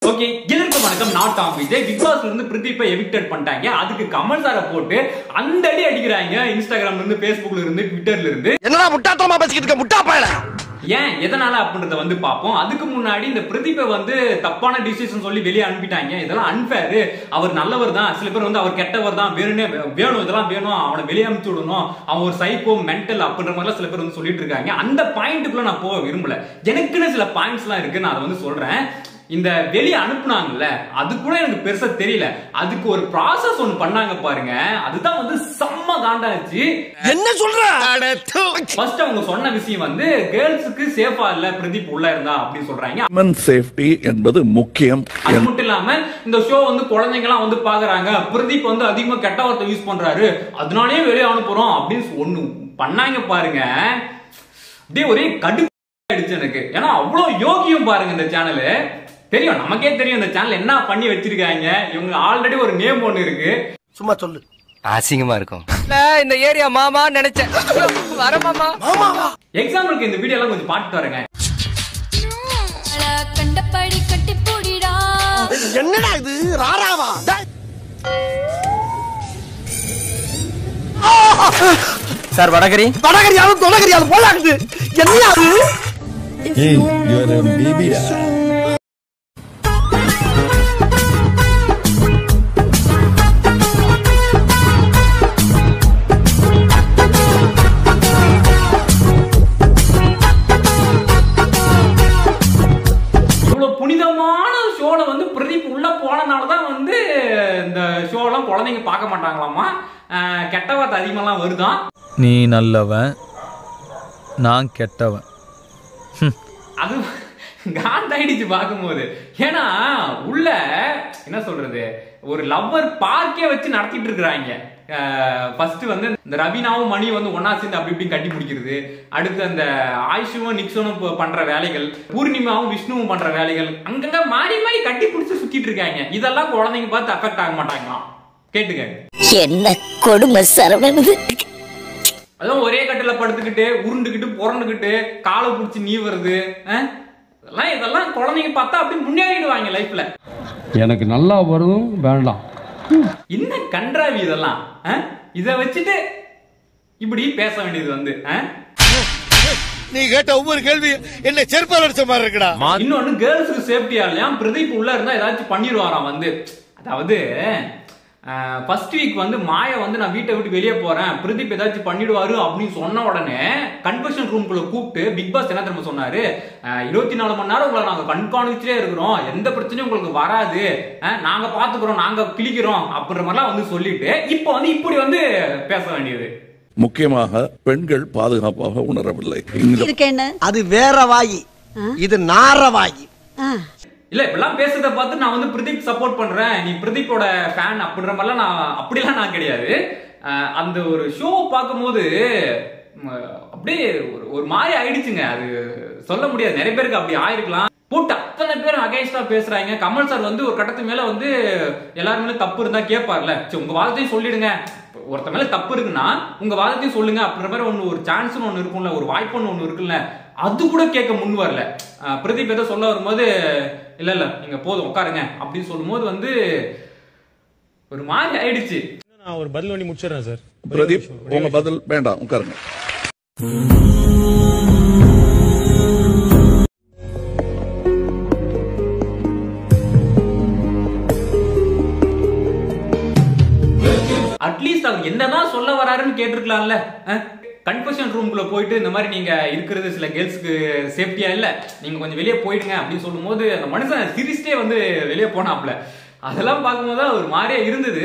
Okay இதற்கு வணக்கம் நான் டாம் விஜய் பிக் பாஸ்ல இருந்து பிரதீப்பை எவிக்டட் பண்ணிட்டாங்க அதுக்கு கமல் சாரை போட்டு அந்த அடி அடிக்கிறாங்க இன்ஸ்டாகிராம்ல இருந்து Facebookல இருந்து ட்விட்டர்ல இருந்து என்னடா முட்டாத்தனமா பேசிக்கிட்டு இருக்க முட்டா பயல ஏன் எதனால அப்படின்றத வந்து பார்ப்போம் அதுக்கு முன்னாடி இந்த பிரதீப்பை வந்து தப்பான டிசிஷன் சொல்லி வெளியே அனுப்பிட்டாங்க இதெல்லாம் அன்ஃபேர் அவர் நல்லவர் தான் சில பேர் வந்து அவர் கெட்டவர் தான் வேணும்னே வேணும் இதெல்லாம் வேணும் அவனை வெளியே அனுப்பிச்சு விடணும் அவன் ஒரு சைக்கோ மென்டல் அப்படின்ற மாதிரிலாம் சில பேர் வந்து சொல்லிட்டு இருக்காங்க அந்த பாயிண்ட்டுக்குள்ள நான் போக விரும்பல எனக்குன்னு சில பாயிண்ட்ஸ் எல்லாம் இருக்கு நான் அதை வந்து சொல்றேன் இந்த வெளியே அனுப்புனாங்கல்ல அது கூட எனக்கு பெருசா தெரியல அதுக்கு ஒரு ப்ராசஸ் ஒன்னு பண்ணாங்க பாருங்க அதுதான் வந்து செம்ம காண்டாச்சு என்ன சொல்ற ஃபர்ஸ்ட் அவங்க சொன்ன விஷயம் வந்து கேர்ள்ஸுக்கு சேஃபா இல்ல பிரதீப் உள்ள இருந்தா அப்படின்னு சொல்றாங்க உமன் சேஃப்டி என்பது முக்கியம் அது மட்டும் இல்லாம இந்த ஷோ வந்து குழந்தைங்க எல்லாம் வந்து பாக்குறாங்க பிரதீப் வந்து அதிகமா கெட்ட வார்த்தை யூஸ் பண்றாரு அதனாலயே வெளியே அனுப்புறோம் அப்படின்னு ஒண்ணு பண்ணாங்க பாருங்க அப்படியே ஒரே கடுப்பு ஆயிடுச்சு எனக்கு ஏன்னா அவ்வளவு யோகியம் பாருங்க இந்த சேனலு தெரியும் நமக்கே தெரியும் இந்த சேனல் என்ன பண்ணி வச்சிருக்காங்க இவங்க ஆல்ரெடி ஒரு நேம் ஒண்ணு இருக்கு சும்மா சொல்லு அசிங்கமா இருக்கும் இந்த ஏரியா மாமா நினைச்சேன் வர மாமா எக்ஸாம்பிளுக்கு இந்த வீடியோ எல்லாம் கொஞ்சம் பாட்டு வரேங்க கண்டபடி கட்டி போடிடா என்னடா இது ராராவா டேய். சார் வடகரி வடகரியாலும் தொடகரியாலும் போலாகுது என்ன அது இவ்வளவு புனிதமான ஷோல வந்து பிரதீப் உள்ள போனனாலதான் வந்து இந்த ஷோலாம் குழந்தைங்க பார்க்க மாட்டாங்களாமா அஹ் கெட்ட வார்த்தை அதிகமாலாம் வருதான் நீ நல்லவன் நான் கெட்டவன் அது காண்டாயிடுச்சு பார்க்கும்போது ஏன்னா உள்ள என்ன சொல்றது ஒரு லவ்வர் பார்க்கே வச்சு நடத்திட்டு இருக்கிறாங்க ஃபர்ஸ்ட் வந்து இந்த ரவீனாவும் மணி வந்து ஒன்னா சேர்ந்து அப்படி இப்படி கட்டி பிடிக்கிறது அடுத்து அந்த ஆயுஷுவும் நிக்சனும் ப- பண்ற வேலைகள் பூர்ணிமாவும் விஷ்ணுவும் பண்ற வேலைகள் அங்கங்க மாறி மாறி கட்டி பிடிச்சு சுத்திட்டு இருக்காங்க இதெல்லாம் குழந்தைங்க பார்த்து அஃபெக்ட் ஆக மாட்டாங்களாம் கேட்டுக்க என்ன கொடுமை சரவணது அதான் ஒரே கட்டில படுத்துக்கிட்டு உருண்டுக்கிட்டு புரண்டுக்கிட்டு காலை பிடிச்சி நீ வருது அஹ்? இதெல்லாம் இதெல்லாம் குழந்தைங்க பார்த்தா அப்படி முன்னேறிடுவாங்க லைஃப்ல எனக்கு நல்லா வரும் வேண்டாம் என்ன கன்றாவி இதெல்லாம் அஹ்? இத வச்சுட்டு இப்படி பேச வேண்டியது வந்து அஹ்? நீ கேட்ட ஒவ்வொரு கேள்வி என்ன செருப்பால் அடிச்ச மாதிரி இருக்குடா இன்னொன்னு கேர்ள்ஸுக்கு சேஃப்டியா இல்லையா பிரதீப் உள்ள இருந்தா ஏதாச்சும் பண்ணிடுவாராம் வந்து அதாவது ஃபர்ஸ்ட் வீக் வந்து மாய வந்து நான் வீட்டை விட்டு வெளியே போறேன் பிரதீப் ஏதாச்சும் பண்ணிடுவாரு அப்படின்னு சொன்ன உடனே கன்வர்ஷன் ரூம்குள்ள கூப்பிட்டு பிக் பாஸ் என்ன தெரியுமா சொன்னாரு இருபத்தி நாலு மணி நேரம் உங்களை நாங்க கண்காணிச்சுட்டே இருக்கிறோம் எந்த பிரச்சனையும் உங்களுக்கு வராது அஹ், நாங்க பாத்துக்கிறோம் நாங்க கிளிக்கிறோம் அப்படின்ற மாதிரிலாம் வந்து சொல்லிட்டு இப்போ வந்து இப்படி வந்து பேச வேண்டியது முக்கியமாக பெண்கள் பாதுகாப்பாக உணரவில்லை இந்த இதுக்கு என்ன அது வேற வாயி இது நார வாயி இல்ல இப்பெல்லாம் பேசுறத பார்த்து நான் வந்து பிரதீப் சப்போர்ட் பண்றேன் நீ பிரதீப்போட ஃபேன் அப்படின்ற மாதிரிலாம் நான் அப்படிலாம் நான் கிடையாது அஹ் அந்த ஒரு ஷோ பார்க்கும்போது ம், அப்படியே ஒரு ஒரு மாதிரி ஆயிடுச்சுங்க அது சொல்ல முடியாது நிறைய பேருக்கு அப்படி ஆயிருக்கலாம் போட்டு அத்தனை பேர் அகைன்ஸ்டா பேசுறாங்க கமல் சார் வந்து ஒரு கட்டத்து மேல வந்து எல்லாரும் மேல தப்பு இருந்தா கேட்பார்ல சரி உங்க வாதத்தையும் சொல்லிடுங்க ஒருத்த மேல தப்பு இருக்குன்னா உங்க வாதத்தையும் சொல்லுங்க அப்படின்ற மாதிரி ஒண்ணு ஒரு சான்ஸ்னு ஒண்ணு இருக்கும்ல ஒரு வாய்ப்புன்னு ஒண்ணு இருக்குல்ல அது கூட கேட்க முன் வரல அஹ் பிரதீப் ஏதோ சொல்ல வரும்போது இல்ல இல்ல நீங்க போதும் உட்காருங்க அப்படின்னு சொல்லும்போது வந்து ஒரு மாதிரி ஆயிடுச்சு நான் ஒரு பதில் பண்ணி முடிச்சிடுறேன் சார் பிரதீப் உங்க பதில் வேண்டாம் உட்காருங்க அட்லீஸ்ட் அவர் என்னதான் சொல்ல வராருன்னு கேட்டிருக்கலாம்ல கன்ஃபர்ஷன் ரூம்குள்ள போயிட்டு இந்த மாதிரி நீங்க இருக்கிறது சில கேர்ள்ஸ்க்கு சேஃப்டியா இல்ல நீங்க கொஞ்சம் வெளியே போயிடுங்க அப்படின்னு சொல்லும்போது அந்த மனுஷன் சிரிச்சிட்டே வந்து வெளியே போனாப்ல அதெல்லாம் பார்க்கும்போது தான் ஒரு மாதிரியா இருந்தது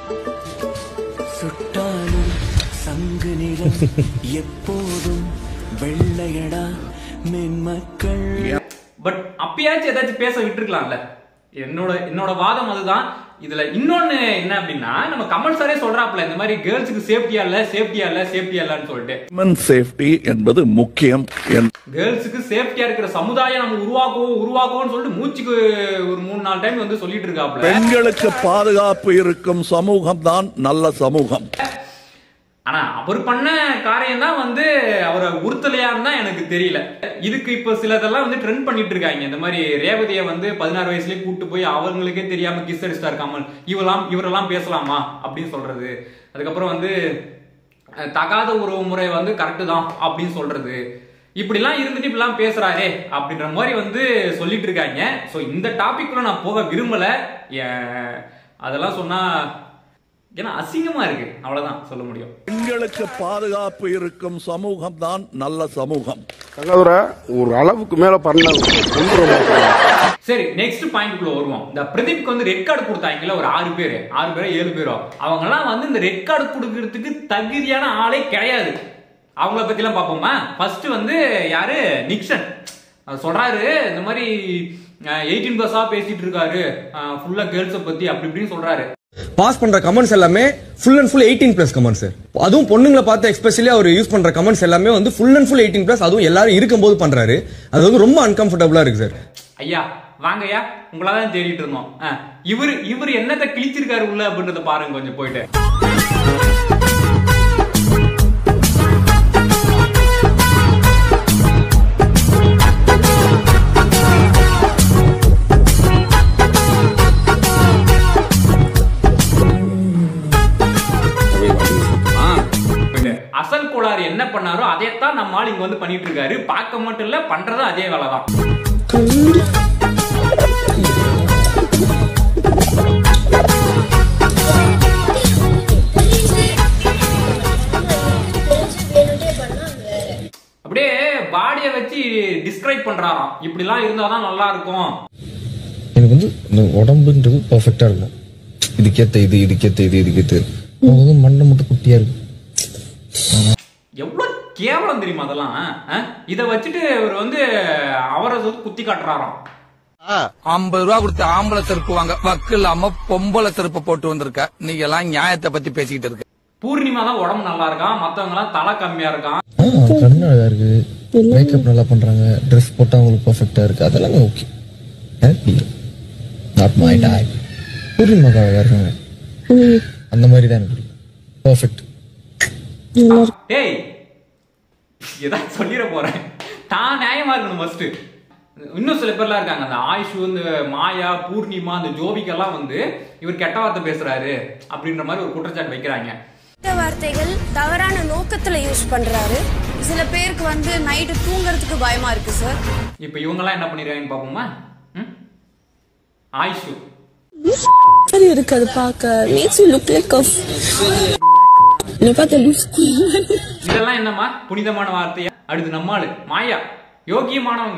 சுட்டாலும் சங்கு நிறம் எப்போதும் வெள்ளையடா மென்மக்கள் பட் அப்பயாச்சும் ஏதாச்சும் பேச விட்டுருக்கலாம்ல என்னோட என்னோட வாதம் அதுதான் இதுல இன்னொன்னு என்ன அப்படின்னா நம்ம கமல் சாரே சொல்றாப்ல இந்த மாதிரி கேர்ள்ஸுக்கு சேஃப்டியா இல்ல சேஃப்டியா இல்ல சேஃப்டியா இல்லன்னு சொல்லிட்டு உமன் சேஃப்டி என்பது முக்கியம் என்- கேர்ள்ஸுக்கு சேஃப்டியா இருக்கிற சமுதாயம் நம்ம உருவாக்குவோம் உருவாக்குவோம்னு சொல்லிட்டு மூச்சுக்கு ஒரு மூணு நாலு டைம் வந்து சொல்லிட்டு இருக்காப்ல பெண்களுக்கு பாதுகாப்பு இருக்கும் சமூகம் தான் நல்ல சமூகம் ஆனா அவர் பண்ண காரியம் தான் வந்து அவரை உறுத்தலையான்னு தான் எனக்கு தெரியல இதுக்கு இப்போ சிலதெல்லாம் வந்து ட்ரெண்ட் பண்ணிட்டு இருக்காங்க இந்த மாதிரி ரேவதியை வந்து பதினாறு வயசுலயே கூட்டு போய் அவங்களுக்கே தெரியாம கிஸ் அடிச்சிட்டா இருக்காமல் இவெல்லாம் இவரெல்லாம் பேசலாமா அப்படின்னு சொல்றது அதுக்கப்புறம் வந்து அஹ், தகாத உறவு முறை வந்து கரெக்டு தான் அப்படின்னு சொல்றது இப்படிலாம் இருந்துட்டு இப்படிலாம் பேசுறாரே அப்படின்ற மாதிரி வந்து சொல்லிட்டு இருக்காங்க ஸோ இந்த டாபிக்குள்ள நான் போக விரும்பல ஏன், அதெல்லாம் சொன்னா ஏன்னா அசிங்கமா இருக்கு அவ்வளவுதான் சொல்ல முடியும் பெண்களுக்கு பாதுகாப்பு இருக்கும் சமூகம் தான் நல்ல சமூகம் தகவர ஒரு அளவுக்கு மேல பண்ண சரி நெக்ஸ்ட் பாயிண்ட்குள்ள வருவோம் இந்த பிரதீப்க்கு வந்து ரெட் கார்டு கொடுத்தாங்கல்ல ஒரு ஆறு பேர் ஆறு பேரோ ஏழு பேரோ அவங்க எல்லாம் வந்து இந்த ரெட் கார்டு கொடுக்கறதுக்கு தகுதியான ஆளே கிடையாது அவங்கள பத்தி எல்லாம் பார்ப்போமா ஃபர்ஸ்ட் வந்து யாரு நிக்சன் அவர் சொல்றாரு இந்த மாதிரி எயிட்டீன் பிளஸா பேசிட்டு இருக்காரு ஃபுல்லா கேர்ள்ஸை பத்தி அப்படி இப்படின்னு சொல்றாரு பாஸ் பண்ற கமெண்ட்ஸ் எல்லாமே full and full eighteen plus comments sir அதுவும் பொண்ணுங்களை பார்த்து எஸ்பெஷலி அவர் யூஸ் பண்ற கமெண்ட்ஸ் எல்லாமே வந்து full and full eighteen plus அதுவும் எல்லாரும் இருக்கும்போது பண்றாரு அது வந்து ரொம்ப அன்கம்ஃபர்டபுளா இருக்கு சார் ஐயா வாங்கய்யா உங்களாதான் தேடிட்டு இருந்தோம் அஹ், இவரு இவர் என்னத்தை கிழிச்சிருக்காரு உள்ள அப்படின்றத பாருங்க கொஞ்சம் போயிட்டு போயிட்டு. அசல் கோளாறு என்ன பண்ணாரோ அதைத்தான் நம்ம ஆள் இங்க வந்து பண்ணிட்டு இருக்காரு பார்க்க மட்டும் இல்ல பண்றதும் அதே வேலை தான் அப்படியே பாடியை வச்சு டிஸ்கிரைப் பண்றாராம் இப்படிலாம் இருந்தாதான் நல்லா இருக்கும் எனக்கு வந்து இந்த உடம்புன்றது பர்ஃபெக்டா இருக்கும் இதுக்கேத்த இது இதுக்கேத்த இது இதுக்கேத்த இது. அவங்க வந்து மண்டை மட்டும் குட்டியா இருக்கு எவ்வளவு கேவலம் தெரியுமா அதெல்லாம் அஹ்? இத வச்சுட்டு இவர் வந்து அவரை வந்து குத்தி காட்டுறாராம் ஐம்பது ரூபா கொடுத்து ஆம்பளை செருப்பு வாங்க வக்கு இல்லாம பொம்பளை செருப்பு போட்டு வந்திருக்க நீங்க எல்லாம் நியாயத்தை பத்தி பேசிக்கிட்டு இருக்க பூர்ணிமா தான் உடம்பு நல்லா இருக்கான் மத்தவங்க எல்லாம் தலை கம்மியா இருக்கான் கண்ணு அழகா இருக்கு மேக்கப் நல்லா பண்றாங்க ட்ரெஸ் போட்டா அவங்களுக்கு பர்ஃபெக்டா இருக்கு அதெல்லாமே ஓகே நாட் மை டைப் பூர்ணிமாக்கு அழகா இருக்காங்க அந்த மாதிரி தான் எனக்கு பர்ஃபெக்ட் டேய் ஏதாவது சொல்லிட போறேன் தான் நியாயமா இருக்கணும் ஃபர்ஸ்ட் இன்னும் சில பேர்லாம் இருக்காங்க அந்த ஆயுஷு இந்த மாயா பூர்ணிமா இந்த ஜோபிக்கெல்லாம் வந்து இவர் கெட்ட வார்த்தை பேசுறாரு அப்படின்ற மாதிரி ஒரு குற்றச்சாட்டு வைக்கிறாங்க கெட்ட வார்த்தைகள் தவறான நோக்கத்துல யூஸ் பண்றாரு சில பேருக்கு வந்து நைட்டு தூங்குறதுக்கு பயமா இருக்கு சார் இப்போ இவங்கெல்லாம் என்ன பண்ணிடுறாங்கன்னு பார்ப்போமா ம்? ஆயுஷு சரி இருக்கு அது பார்க்க மேக்ஸ் யூ லுக் லைக் நீ பார்த்த லூஸ் இதெல்லாம் என்னம்மா புனிதமான வார்த்தையா அடுத்து நம்மாளு மாயா யோகியமானவங்க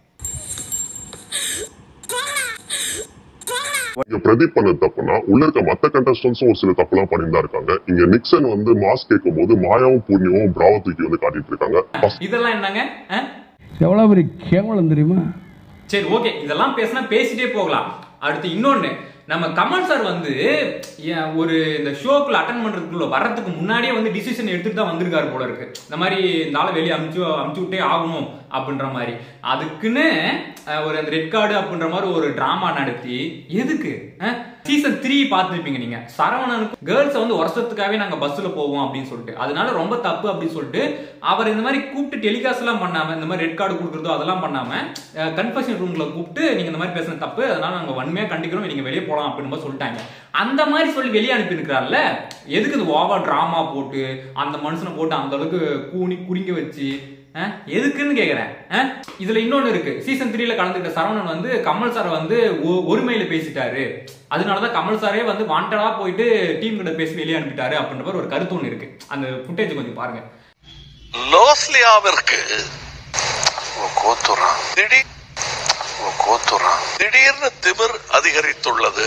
இங்க பிரதீப் பண்ண தப்புனா உள்ள இருக்க மத்த கண்டஸ்டன்ஸும் ஒரு சில தப்புலாம் பண்ணிட்டு தான் இருக்காங்க இங்க நிக்சன் வந்து மாஸ் கேட்கும் போது மாயாவும் பூர்ணியும் பிராவ தூக்கி வந்து காட்டிட்டு இருக்காங்க இதெல்லாம் என்னங்க அஹ்? எவ்வளவு பெரிய கேவலம் தெரியுமா சரி ஓகே இதெல்லாம் பேசினா பேசிட்டே போகலாம் அடுத்து இன்னொன்னு நம்ம கமல் சார் வந்து ஏன் ஒரு இந்த ஷோக்குள்ள அட்டன் பண்றதுக்குள்ள வர்றதுக்கு முன்னாடியே வந்து டிசிஷன் எடுத்துட்டு தான் வந்திருக்காரு போல இருக்கு இந்த மாதிரி இந்த ஆளை வெளியே அமுச்சு அமுச்சு விட்டே ஆகணும் அப்படின்ற மாதிரி அதுக்குன்னு அஹ், ஒரு அந்த ரெட் கார்டு அப்படின்ற மாதிரி ஒரு டிராமா நடத்தி எதுக்கு சீசன் த்ரீ பார்த்துருப்பீங்க நீங்க சரவணனுக்கு கேர்ள்ஸை வந்து வருஷத்துக்காகவே நாங்க பஸ்ல போவோம் அப்படின்னு சொல்லிட்டு அதனால ரொம்ப தப்பு அப்படின்னு சொல்லிட்டு அவர் இந்த மாதிரி கூப்பிட்டு டெலிகாஸ்ட் எல்லாம் பண்ணாம இந்த மாதிரி ரெட் கார்டு கொடுக்குறதோ அதெல்லாம் பண்ணாம கன்ஃபர்ஷன் ரூம்ல கூப்பிட்டு நீங்க இந்த மாதிரி பேசுன தப்பு அதனால நாங்க வன்மையா கண்டிக்கிறோம் நீங்க வெளியே போலாம் அப்படின்னு மாதிரி சொல்லிட்டாங்க அந்த மாதிரி சொல்லி வெளியே அனுப்பியிருக்கிறார்ல எதுக்கு இந்த ஓவா டிராமா போட்டு அந்த மனுஷனை போட்டு அந்த அளவுக்கு கூனி குறுங்கி வச்சு அஹ், எதுக்குன்னு கேக்குறேன் அஹ்? இதுல இன்னொன்னு இருக்கு சீசன் த்ரீல கலந்துக்கிட்ட சரவணன் வந்து கமல் சாரை வந்து ஒ- ஒருமையில பேசிட்டாரு அதனாலதான் கமல் சாரே வந்து வாண்டடா போயிட்டு டீம் கிட்ட பேசி வெளியே அனுப்பிட்டாரு அப்படின்ற மாதிரி ஒரு கருத்து ஒண்ணு இருக்கு அந்த ஃபுட்டேஜ் கொஞ்சம் பாருங்க லோஸ்லியாவிற்கு கோத்துறான் திடீர் கோத்துறான் திடீர்னு திமிர் அதிகரித்துள்ளது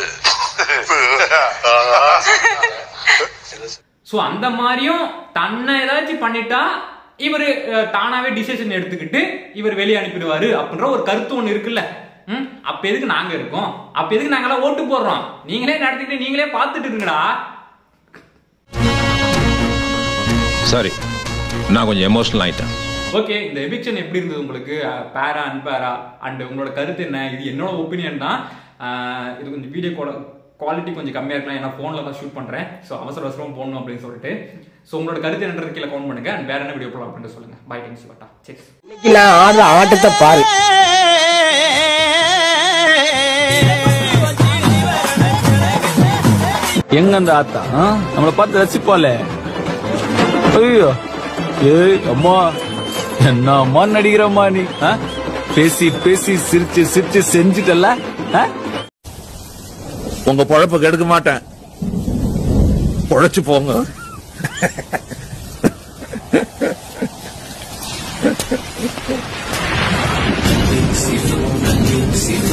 சோ அந்த மாதிரியும் தன்னை ஏதாச்சும் பண்ணிட்டா இவர் தானாவே டிசிஷன் எடுத்துக்கிட்டு இவர் வெளியே அனுப்பிடுவாரு அப்படின்ற ஒரு கருத்து ஒண்ணு இருக்குல்ல ம் அப்ப எதுக்கு நாங்க இருக்கோம் அப்ப எதுக்கு நாங்கெல்லாம் ஓட்டு போடுறோம் நீங்களே நடத்திட்டு நீங்களே பார்த்துட்டு இருங்கடா சாரி நான் கொஞ்சம் எமோஷனல் ஆயிட்டேன் ஓகே இந்த எவிக்ஷன் எப்படி இருந்தது உங்களுக்கு பேரா அன்பேரா அண்ட் உங்களோட கருத்து என்ன இது என்னோட ஒப்பீனியன் தான் அஹ் இது கொஞ்சம் வீடியோ குவாலிட்டி கொஞ்சம் கம்மியா இருக்கலாம் ஏன்னா போன்ல தான் ஷூட் பண்றேன் ஸோ அவசர அவசரம் போடணும் அப்படின்னு சொல்லிட்டு ஸோ உங்களோட கருத்து என்னன்றது கீழே கவுண்ட் பண்ணுங்க and வேற என்ன வீடியோ போடலாம் அப்படின்னு சொல்லுங்க பை டென்ஸ் பட்டா சரி நான் ஆடுற ஆட்டத்தை பாரு எங்க அந்த ஆத்தா ஆ? நம்மள பார்த்து ரசிப்பாளே ஐயோ ஏய் அம்மா என்ன அம்மா நடிக்கிறம்மா நீ ஆ? பேசி பேசி சிரிச்சு சிரிச்சு செஞ்சுட்டல ஆ? உங்க பொழப்ப கெடுக்க மாட்டேன் பொழைச்சு போங்க Sifon,